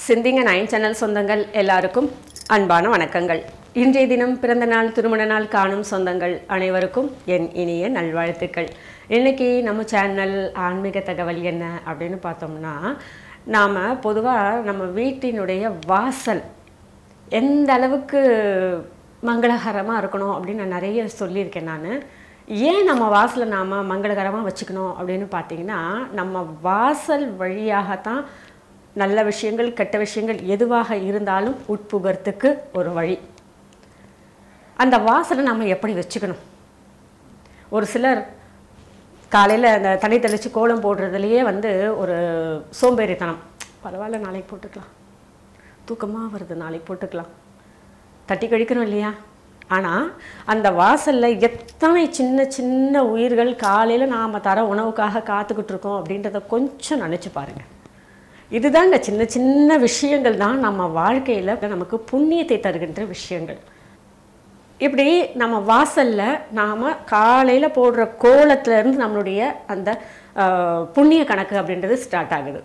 சிந்திங்க nine channel சொந்தங்கள் எல்லாருக்கும் அன்பான வணக்கங்கள் இன்றைய தினம் பிறந்த நாள் திருமண நாள் காணும் சொந்தங்கள் அனைவருக்கும் என் இனிய நல்வாழ்த்துக்கள் இன்னைக்கு நம்ம சேனல் ஆன்மீக தகவல் என்ன அப்படின்னு பார்த்தோம்னா நாம் பொதுவாக நம்ம வீட்டினுடைய வாசல் எந்த அளவுக்கு மங்களகரமாக இருக்கணும் அப்படின்னு நான் நிறைய சொல்லியிருக்கேன் நான் ஏன் நம்ம வாசலை நாம் மங்களகரமாக வச்சுக்கணும் அப்படின்னு பார்த்தீங்கன்னா நம்ம வாசல் வழியாகத்தான் நல்ல விஷயங்கள் கெட்ட விஷயங்கள் எதுவாக இருந்தாலும் உட்புகறதுக்கு ஒரு வழி அந்த வாசலை நம்ம எப்படி வச்சுக்கணும் ஒரு சிலர் காலையில் அந்த தண்ணி தெளித்து கோலம் போடுறதுலையே வந்து ஒரு சோம்பேறித்தனம் பரவாயில்ல நாளைக்கு போட்டுக்கலாம் தூக்கமாக வருது நாளைக்கு போட்டுக்கலாம் தட்டி கழிக்கணும் இல்லையா ஆனால் அந்த வாசலில் எத்தனை சின்ன சின்ன உயிர்கள் காலையில் நாம் தர உணவுக்காக காத்துக்கிட்டு இருக்கோம் அப்படின்றத கொஞ்சம் நினச்சி பாருங்கள் இதுதான் இந்த சின்ன சின்ன விஷயங்கள் தான் நம்ம வாழ்க்கையில் நமக்கு புண்ணியத்தை தருகின்ற விஷயங்கள் இப்படி நம்ம வாசலில் நாம் காலையில் போடுற கோலத்துலேருந்து நம்மளுடைய அந்த ஆஹ், புண்ணிய கணக்கு அப்படின்றது ஸ்டார்ட் ஆகுது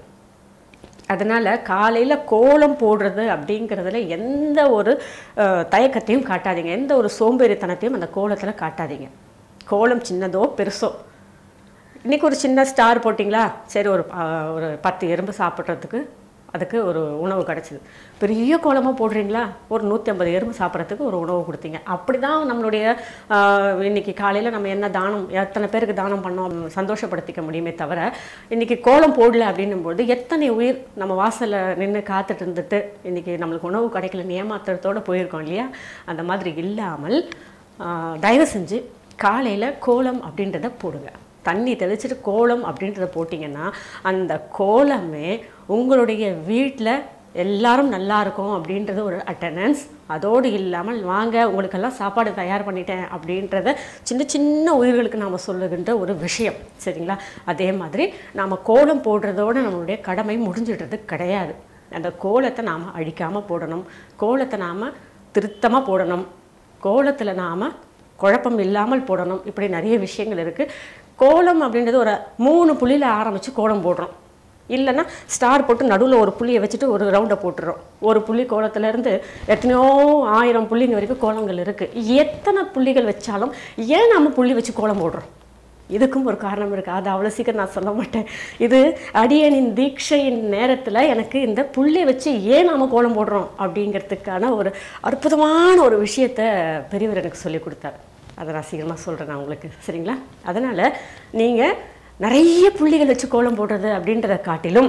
அதனால் காலையில் கோலம் போடுறது அப்படிங்கிறதுல எந்த ஒரு அஹ், தயக்கத்தையும் காட்டாதீங்க எந்த ஒரு சோம்பேறித்தனத்தையும் அந்த கோலத்தில் காட்டாதீங்க கோலம் சின்னதோ பெருசோ இன்றைக்கி ஒரு சின்ன ஸ்டார் போட்டிங்களா சரி ஒரு அஹ், ஒரு பத்து எறும்பு சாப்பிட்றதுக்கு அதுக்கு ஒரு உணவு கிடச்சிது பெரிய கோலமாக போடுறீங்களா ஒரு நூற்றி ஐம்பது எறும்பு சாப்பிட்றதுக்கு ஒரு உணவு கொடுத்தீங்க அப்படி தான் நம்மளுடைய ஆஹ், இன்னைக்கு காலையில் நம்ம என்ன தானம் எத்தனை பேருக்கு தானம் பண்ணோம் சந்தோஷப்படுத்திக்க முடியுமே தவிர இன்னைக்கு கோலம் போடல அப்படின்னும்போது எத்தனை உயிர் நம்ம வாசலில் நின்று காத்துட்டு இருந்துட்டு இன்னைக்கு நம்மளுக்கு உணவு கிடைக்கல ஏமாத்துறதோட போயிருக்கோம் இல்லையா அந்த மாதிரி இல்லாமல் ஆஹ், தயவு செஞ்சு காலையில் கோலம் அப்படின்றத போடுங்க தண்ணி தெளிச்சிட்டு கோலம் அப்படின்றத போட்டிங்கன்னா அந்த கோலமே உங்களுடைய வீட்டில் எல்லாரும் நல்லா இருக்கும் அப்படின்றது ஒரு அட்டண்டன்ஸ் அதோடு இல்லாமல் வாங்க உங்களுக்கெல்லாம் சாப்பாடு தயார் பண்ணிட்டேன் அப்படின்றத சின்ன சின்ன உயிர்களுக்கு நாம் சொல்லுகின்ற ஒரு விஷயம் சரிங்களா அதே மாதிரி நாம் கோலம் போடுறதோட நம்மளுடைய கடமை முடிஞ்சிடுறது கிடையாது அந்த கோலத்தை நாம் அழிக்காமல் போடணும் கோலத்தை நாம் திருத்தமாக போடணும் கோலத்தில் நாம் குழப்பம் இல்லாமல் போடணும் இப்படி நிறைய விஷயங்கள் இருக்குது கோலம் அப்படின்றது ஒரு மூணு புள்ளியில் ஆரம்பித்து கோலம் போடுறோம் இல்லைன்னா ஸ்டார் போட்டு நடுவில் ஒரு புள்ளியை வச்சுட்டு ஒரு ரவுண்டை போட்டுறோம் ஒரு புள்ளி கோலத்துலேருந்து எத்தனையோ ஆயிரம் புள்ளிங்க வரைக்கும் கோலங்கள் இருக்குது எத்தனை புள்ளிகள் வச்சாலும் ஏன் நம்ம புள்ளி வச்சு கோலம் போடுறோம் இதுக்கும் ஒரு காரணம் இருக்குது அது அவ்வளோ சீக்கிரம் நான் சொல்ல மாட்டேன் இது அடியனின் தீட்சையின் நேரத்தில் எனக்கு இந்த புள்ளி வச்சு ஏன் நாம் கோலம் போடுறோம் அப்படிங்கிறதுக்கான ஒரு அற்புதமான ஒரு விஷயத்தை பெரியவர் எனக்கு சொல்லி கொடுத்தார் அதை நான் சீக்கிரமாக சொல்கிறேன் நான் உங்களுக்கு சரிங்களா அதனால் நீங்கள் நிறைய புள்ளிகள் வச்சு கோலம் போடுறது அப்படின்றத காட்டிலும்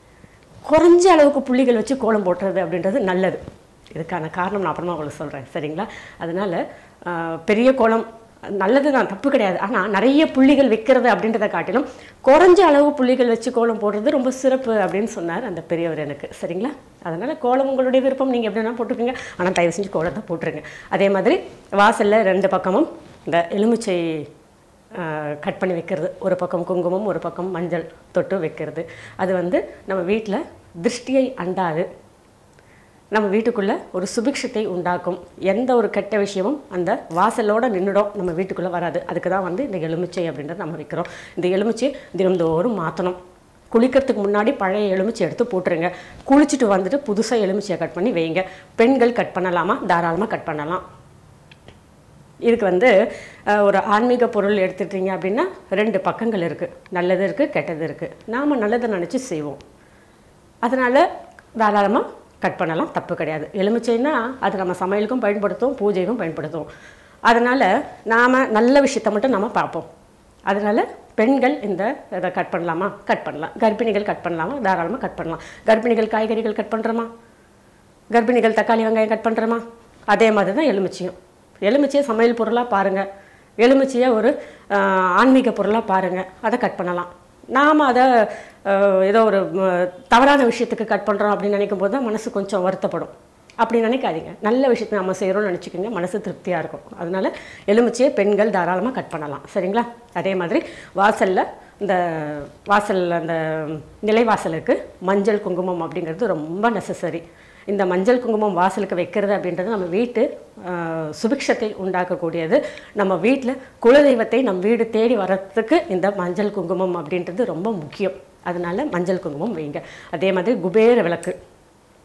குறைஞ்ச அளவுக்கு புள்ளிகள் வச்சு கோலம் போட்டுறது அப்படின்றது நல்லது இதுக்கான காரணம் நான் அப்புறமா உங்களுக்கு சொல்கிறேன் சரிங்களா அதனால் பெரிய கோலம் நல்லது தான் தப்பு கிடையாது ஆனால் நிறைய புள்ளிகள் வைக்கிறது அப்படின்றத காட்டிலும் குறைஞ்ச அளவு புள்ளிகள் வச்சு கோலம் போடுறது ரொம்ப சிறப்பு அப்படின்னு சொன்னார் அந்த பெரியவர் எனக்கு சரிங்களா அதனால் கோலம் உங்களுடைய விருப்பம் நீங்கள் எப்படி வேணால் போட்டுக்கோங்க ஆனால் தயவு செஞ்சு கோலத்தை போட்டுருங்க அதே மாதிரி வாசலில் ரெண்டு பக்கமும் இந்த எலுமிச்சை கட் பண்ணி வைக்கிறது ஒரு பக்கம் குங்குமம் ஒரு பக்கம் மஞ்சள் தொட்டு வைக்கிறது அது வந்து நம்ம வீட்டில் திருஷ்டியை அண்டாது நம்ம வீட்டுக்குள்ளே ஒரு சுபிக்ஷத்தை உண்டாக்கும் எந்த ஒரு கெட்ட விஷயமும் அந்த வாசலோட நின்றுடும் நம்ம வீட்டுக்குள்ளே வராது அதுக்கு தான் வந்து இந்த எலுமிச்சை அப்படின்றத நம்ம வைக்கிறோம் இந்த எலுமிச்சை தினந்தோறும் மாற்றணும் குளிக்கிறதுக்கு முன்னாடி பழைய எலுமிச்சை எடுத்து போட்டுருங்க குளிச்சுட்டு வந்துட்டு புதுசாக எலுமிச்சையை கட் பண்ணி வைங்க பெண்கள் கட் பண்ணலாமா தாராளமாக கட் பண்ணலாம் இதுக்கு வந்து அஹ், ஒரு ஆன்மீக பொருள் எடுத்துட்டீங்க அப்படின்னா ரெண்டு பக்கங்கள் இருக்குது நல்லது இருக்குது கெட்டது இருக்குது நாம் நல்லதை நினச்சி செய்வோம் அதனால் தாராளமாக கட் பண்ணலாம் தப்பு கிடையாது எலுமிச்சைன்னா அது நம்ம சமையலுக்கும் பயன்படுத்தும் பூஜைக்கும் பயன்படுத்தும் அதனால் நாம் நல்ல விஷயத்தை மட்டும் நம்ம பார்ப்போம் அதனால் பெண்கள் இந்த இதை கட் பண்ணலாமா கட் பண்ணலாம் கர்ப்பிணிகள் கட் பண்ணலாமா தாராளமாக கட் பண்ணலாம் கர்ப்பிணிகள் காய்கறிகள் கட் பண்ணுறோமா கர்ப்பிணிகள் தக்காளி வெங்காயம் கட் பண்ணுறோமா அதே மாதிரி தான் எலுமிச்சையும் எலுமிச்சையை சமையல் பொருளாக பாருங்கள் எலுமிச்சையை ஒரு ஆஹ், ஆன்மீக பொருளாக பாருங்கள் அதை கட் பண்ணலாம் நாம் அதை ஆஹ், ஏதோ ஒரு ம், தவறான விஷயத்துக்கு கட் பண்ணுறோம் அப்படின்னு நினைக்கும் போது தான் மனசு கொஞ்சம் வருத்தப்படும் அப்படி நினைக்காதீங்க நல்ல விஷயத்தை நம்ம செய்கிறோம்னு நினச்சிக்கோங்க மனசு திருப்தியாக இருக்கும் அதனால எலுமிச்சையை பெண்கள் தாராளமாக கட் பண்ணலாம் சரிங்களா அதே மாதிரி வாசலில் இந்த வாசலில் அந்த நிலைவாசலுக்கு மஞ்சள் குங்குமம் அப்படிங்கிறது ரொம்ப நெசசரி இந்த மஞ்சள் குங்குமம் வாசலுக்கு வைக்கிறது அப்படின்றது நம்ம வீட்டு ஆஹ், சுபிக்ஷத்தை உண்டாக்கக்கூடியது நம்ம வீட்டில் குலதெய்வத்தை நம் வீடு தேடி வர்றதுக்கு இந்த மஞ்சள் குங்குமம் அப்படின்றது ரொம்ப முக்கியம் அதனால மஞ்சள் குங்குமம் வைங்க அதே மாதிரி குபேர விளக்கு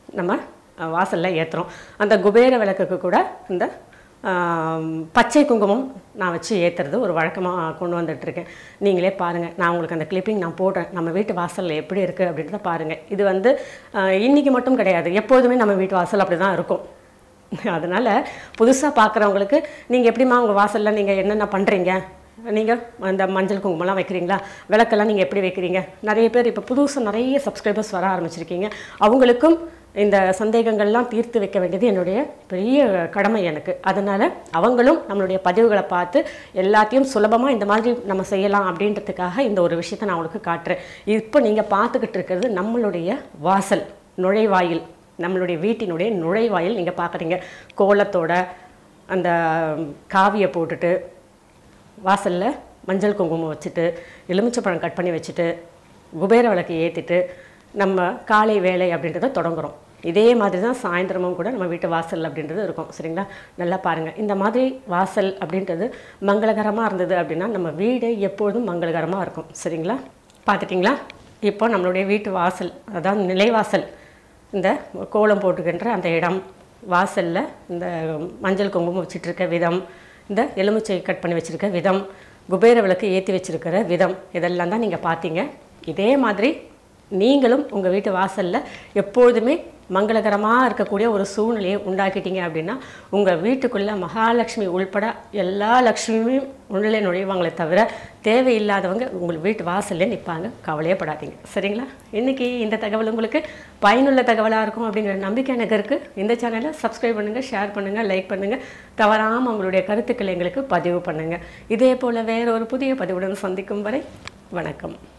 நம்ம அஹ், வாசல்ல ஏற்றுறோம் அந்த குபேர விளக்குக்கு கூட இந்த ஆம், பச்சை குங்குமம் நான் வச்சு ஏற்றுறது ஒரு வழக்கமாக கொண்டு வந்துட்டுருக்கேன் நீங்களே பாருங்கள் நான் உங்களுக்கு அந்த கிளிப்பிங் நான் போடுறேன் நம்ம வீட்டு வாசலில் எப்படி இருக்குது அப்படின்றத பாருங்கள் இது வந்து அஹ், இன்னைக்கு மட்டும் கிடையாது எப்போதுமே நம்ம வீட்டு வாசல் அப்படி தான் இருக்கும் அதனால் புதுசாக பார்க்குறவங்களுக்கு நீங்கள் எப்படிம்மா உங்கள் வாசலில் நீங்கள் என்னென்ன பண்ணுறீங்க நீங்கள் அந்த மஞ்சள் குங்குமம்லாம் வைக்கிறீங்களா விளக்கெல்லாம் நீங்கள் எப்படி வைக்கிறீங்க நிறைய பேர் இப்போ புதுசாக நிறைய சப்ஸ்கிரைபர்ஸ் வர ஆரம்பிச்சிருக்கீங்க அவங்களுக்கும் இந்த சந்தேகங்கள்லாம் தீர்த்து வைக்க வேண்டியது என்னுடைய பெரிய கடமை எனக்கு அதனால் அவங்களும் நம்மளுடைய பதிவுகளை பார்த்து எல்லாத்தையும் சுலபமாக இந்த மாதிரி நம்ம செய்யலாம் அப்படின்றதுக்காக இந்த ஒரு விஷயத்தை நான் உங்களுக்கு காட்டுறேன் இப்போ நீங்கள் பார்த்துக்கிட்டு இருக்கிறது நம்மளுடைய வாசல் நுழைவாயில் நம்மளுடைய வீட்டினுடைய நுழைவாயில் நீங்கள் பார்க்குறீங்க கோலத்தோட அந்த காவியை போட்டுட்டு வாசலில் மஞ்சள் குங்குமம் வச்சுட்டு எலுமிச்சப்பழம் கட் பண்ணி வச்சுட்டு குபேர விளக்கு ஏற்றிட்டு நம்ம காலை வேலை அப்படின்றத தொடங்குறோம் இதே மாதிரி தான் சாயந்தரமும் கூட நம்ம வீட்டு வாசல் அப்படின்றது இருக்கும் சரிங்களா நல்லா பாருங்கள் இந்த மாதிரி வாசல் அப்படின்றது மங்களகரமாக இருந்தது அப்படின்னா நம்ம வீடு எப்பொழுதும் மங்களகரமாக இருக்கும் சரிங்களா பார்த்துட்டிங்களா இப்போ நம்மளுடைய வீட்டு வாசல் அதாவது நிலைவாசல் இந்த கோலம் போட்டுக்கின்ற அந்த இடம் வாசலில் இந்த மஞ்சள் குங்குமம் வச்சிட்டு இருக்க விதம் இந்த எலுமிச்சை கட் பண்ணி வச்சிருக்க விதம் குபேர விளக்கு ஏற்றி வச்சிருக்கிற விதம் இதெல்லாம் தான் நீங்கள் பார்த்தீங்க இதே மாதிரி நீங்களும் உங்கள் வீட்டு வாசலில் எப்பொழுதுமே மங்களகரமாக இருக்கக்கூடிய ஒரு சூழ்நிலையை உண்டாக்கிட்டீங்க அப்படின்னா உங்கள் வீட்டுக்குள்ளே மகாலட்சுமி உள்பட எல்லா லக்ஷ்மியும் உள்ளே நுழைவாங்களே தவிர தேவையில்லாதவங்க உங்கள் வீட்டு வாசல்லே நிற்பாங்க கவலையே படாதீங்க சரிங்களா இன்றைக்கி இந்த தகவல் உங்களுக்கு பயனுள்ள தகவலாக இருக்கும் அப்படிங்கிற நம்பிக்கை எனக்கு இருக்குது இந்த சேனலை சப்ஸ்கிரைப் பண்ணுங்கள் ஷேர் பண்ணுங்கள் லைக் பண்ணுங்கள் தவறாமல் உங்களுடைய கருத்துக்களை எங்களுக்கு பதிவு பண்ணுங்கள் இதே போல் வேற ஒரு புதிய பதிவுடன் சந்திக்கும் வரை வணக்கம்